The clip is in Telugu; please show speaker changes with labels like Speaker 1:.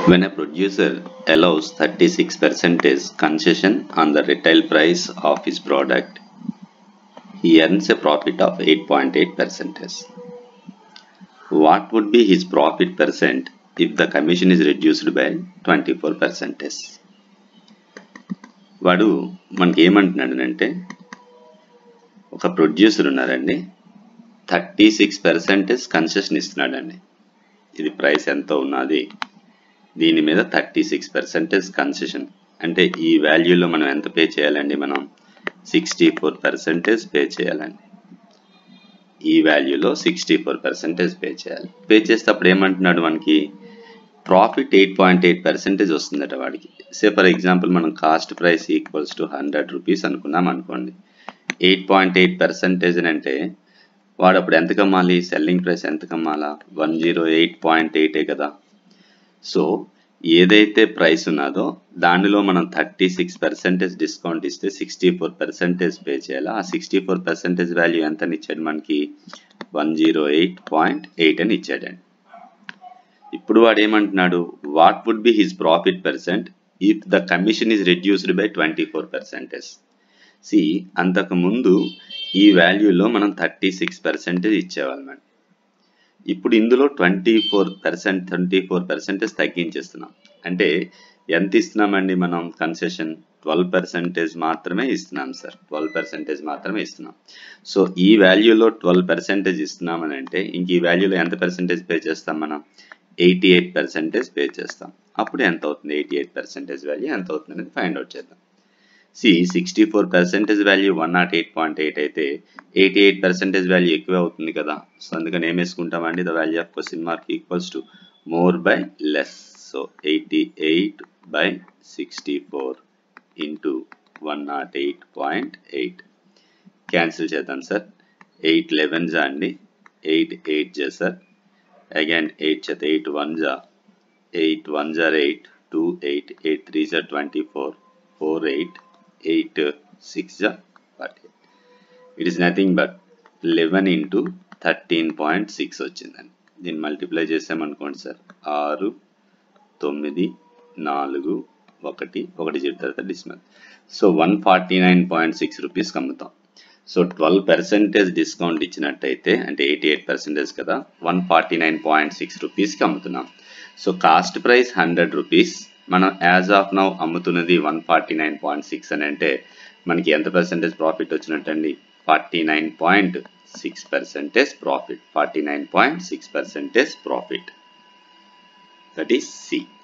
Speaker 1: When a producer allows 36% concession on the retail price of his product, he earns a profit of 8.8%. What would be his profit percent if the commission is reduced by 24%? వాడు మనకి ఏమంటున్నాడు ఒక ప్రొడ్యూసర్ ఉన్నారండి థర్టీ సిక్స్ పర్సెంటేజ్ కన్సెషన్ ఇస్తున్నాడండి ఇది ప్రైస్ ఎంత ఉన్నది దీని మీద థర్టీ సిక్స్ పర్సెంటేజ్ కన్సెషన్ అంటే ఈ వాల్యూలో మనం ఎంత పే చేయాలండి మనం సిక్స్టీ ఫోర్ పర్సెంటేజ్ పే చేయాలండి ఈ వాల్యూలో సిక్స్టీ ఫోర్ పర్సెంటేజ్ పే చేయాలి పే చేసేటప్పుడు ఏమంటున్నాడు మనకి profit eight point eight percentage వస్తుందట వాడికి సే ఫర్ ఎగ్జాంపుల్ మనం cost price equals to hundred rupees అనుకున్నాం అనుకోండి ఎయిట్ పాయింట్ ఎయిట్ పర్సెంటేజ్ అంటే వాడు అప్పుడు ఎంత కమ్మాలి సెల్లింగ్ ప్రైస్ ఎంత కమ్మాలా వన్ జీరో ఎయిట్ పాయింట్ ఎయిటే కదా సో ఏదైతే ప్రైస్ ఉన్నదో దానిలో మనం థర్టీ సిక్స్ పర్సెంటేజ్ డిస్కౌంట్ ఇస్తే సిక్స్టీ ఫోర్ పర్సెంటేజ్ పే చేయాలి ఆ సిక్స్టీ ఫోర్ పర్సెంటేజ్ వాల్యూ ఎంత ఇచ్చాడు మనకి one zero eight point eight అని ఇచ్చాడండి ఇప్పుడు వాడు ఏమంటున్నాడు what would be his profit percent if the commission is reduced by twenty four percentage see అంతకుముందు ఈ వాల్యూలో మనం థర్టీ సిక్స్ పర్సెంటేజ్ ఇచ్చేవాళ్ళం ఇప్పుడు ఇందులో twenty four percent twenty four percentage తగ్గించేస్తున్నాం అంటే ఎంత ఇస్తున్నామండి మనం కన్సెషన్ ట్వెల్వ్ పర్సెంటేజ్ మాత్రమే ఇస్తున్నాం సార్ ట్వెల్వ్ పర్సెంటేజ్ మాత్రమే ఇస్తున్నాం సో ఈ వాల్యూలో ట్వెల్వ్ పర్సెంటేజ్ ఇస్తున్నామని అంటే ఇంక ఈ వాల్యూలో ఎంత పర్సెంటేజ్ పే చేస్తాం మనం ఎయిటీ ఎయిట్ పర్సెంటేజ్ పే చేస్తాం అప్పుడు ఎంత అవుతుంది ఎయిటీ ఎయిట్ పర్సెంటేజ్ వాల్యూ ఎంత అవుతుంది అనేది ఫైండ్ అవుట్ చేద్దాం see sixty four percentage value one nought eight point eight అయితే ఎయిటీ ఎయిట్ పర్సెంటేజ్ వాల్యూ ఎక్కువ అవుతుంది కదా సో అందుకని ఏం వేసుకుంటామండి the value of question mark equals to more by less so eighty eight by sixty four into one nought eight point eight cancel చేద్దాం సార్ ఎయిట్ లెవెన్ జా అండి ఎయిట్ ఎయిట్ జా సార్ అగైన్ ఎయిట్ చేత ఎయిట్ వన్ జా eight one jar eight two eight eight three జా twenty four four eight eight six జా forty it is nothing but eleven into thirteen point six వచ్చిందండి దీన్ని మల్టిప్లై చేసామనుకోండి సార్ ఆరు తొమ్మిది నాలుగు ఒకటి ఒకటి జీరో తర్వాత decimal so one forty nine point six రూపీస్కి అమ్ముతాం సో ట్వెల్వ్ పర్సెంటేజ్ డిస్కౌంట్ ఇచ్చినట్టయితే అంటే ఎయిటీ ఎయిట్ పర్సెంటేజ్ కదా one forty nine point six రూపీస్కి అమ్ముతున్నాం so cost price hundred rupees మనం యాజ్ ఆఫ్ నౌ అమ్ముతున్నది one forty nine point six అని అంటే మనకి ఎంత పర్సెంటేజ్ ప్రాఫిట్ వచ్చినట్టండి forty nine point six percentage profit forty nine point six percentage profit that is C